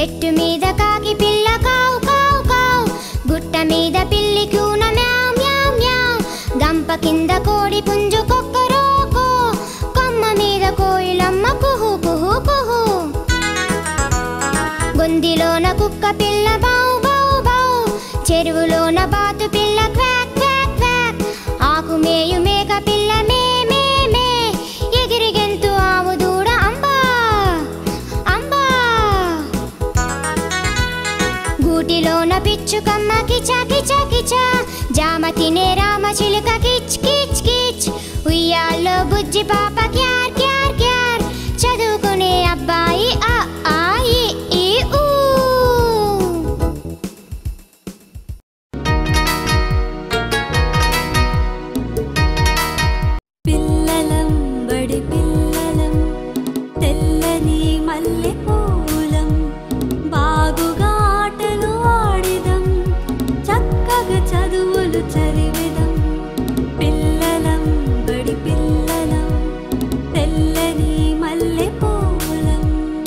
చెట్టు మీద కాకి పిల్ల కావు కావు కావు గుట్ట మీద పిల్లి కూన మ్యావ్ మ్యావ్ మ్యావ్ గంప కింద కోడి పుంజు కొక్కరోకో కొమ్మ మీద కోయిలమ్మ కుహు కుహు కుహు గొందిలోన కుక్క పిల్ల బౌ బౌ బౌ చెరువులోన బాతు పిల్ల క్వాక్ క్వాక్ క్వాక్ ఆకు మేయు మేక పిల్ల మే మే మే ఎగిరి గెంతు ఆవు దూడ అంబా అంబా గూటిలోన పిచ్చుకమ్మ కిచ కిచ కిచ జామ తినే రామ చిలుక కిచ్ కిచ్ కిచ్ ఉయ్యాల్లో బుజ్జి పాప క్యార్ క్యార్ క్యార్ చదువుకునే అబ్బాయి ఆ ఆ ఈ ఈ ఊ పిల్లలం బడి పిల్లలం తెల్లని మల్లె పూలం బాగుగా ఆటలు ఆడిదం చక్కగా చదువులు చదివిదం పిల్లలం బడి పిల్లలం తెల్లని మల్లె పూలం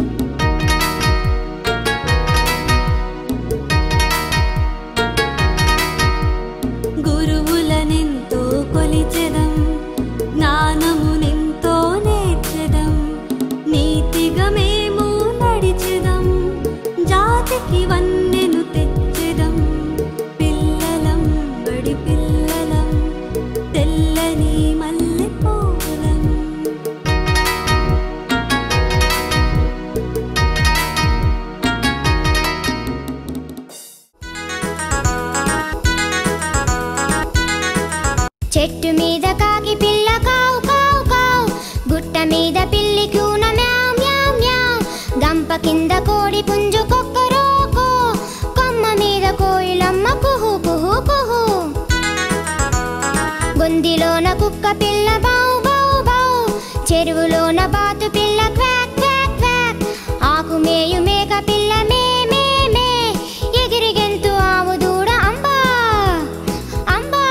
గురువులనెంతో కొలిచెదం జ్ఞానమునెంతో నేర్చెదం నీతిగా మేము నడిచెదం జాతికి వన్నెను తెచ్చెదం పిల్లలం బడి పిల్లలం తెల్లని మల్లె పూలం చెట్టు మీద కాకి పిల్ల కావు కావు కావు గుట్ట మీద పిల్లి కూన మ్యావ్ మ్యావ్ మ్యావ్ గంప కింద కోడి పుంజు కొక్కరోకో కొమ్మ మీద కోయిలమ్మ కుహు కుహు కుహు గొందిలోన కుక్క పిల్ల బౌ బౌ బౌ చెరువులోన బాతు పిల్ల క్వాక్ క్వాక్ క్వాక్ ఆకు మేయు మేక పిల్ల మే మే మే ఎగిరి గెంతు ఆవు దూడ అంబా అంబా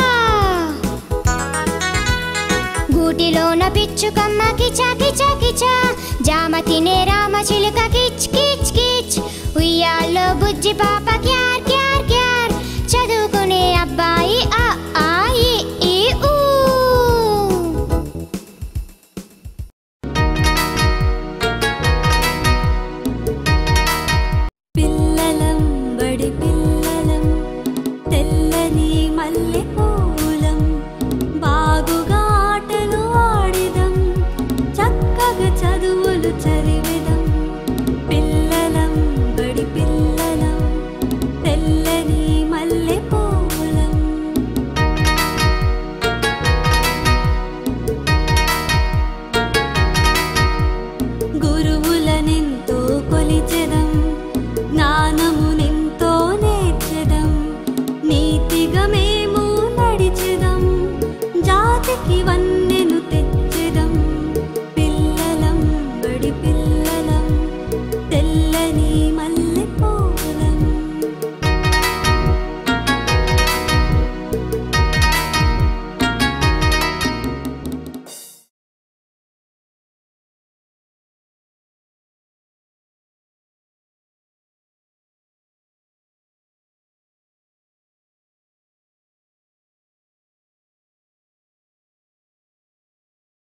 గూటిలోన పిచ్చుకమ్మ కిచ కిచ కిచ జామ తినే రామ చిలుక కిచ్ కిచ్ కిచ్ ఉయ్యాల్లో బుజ్జి పాప క్యార్ క్యార్ క్యార్ చదువుకునే అబ్బాయి ఆ ఆ ఈ ఈ ఊ పిల్లలం బడి పిల్లలం తెల్లని మల్లె పూలం బాగుగా ఆటలు ఆడిదం చక్కగా చదువులు చదివిదం పిల్లలం బడి పిల్లలం తెల్లని మల్లె పూలం గురువులనెంతో కొలిచెదం జ్ఞానమునెంతో నేర్చెదం నీతిగా మేము నడిచెదం జాతికి వన్న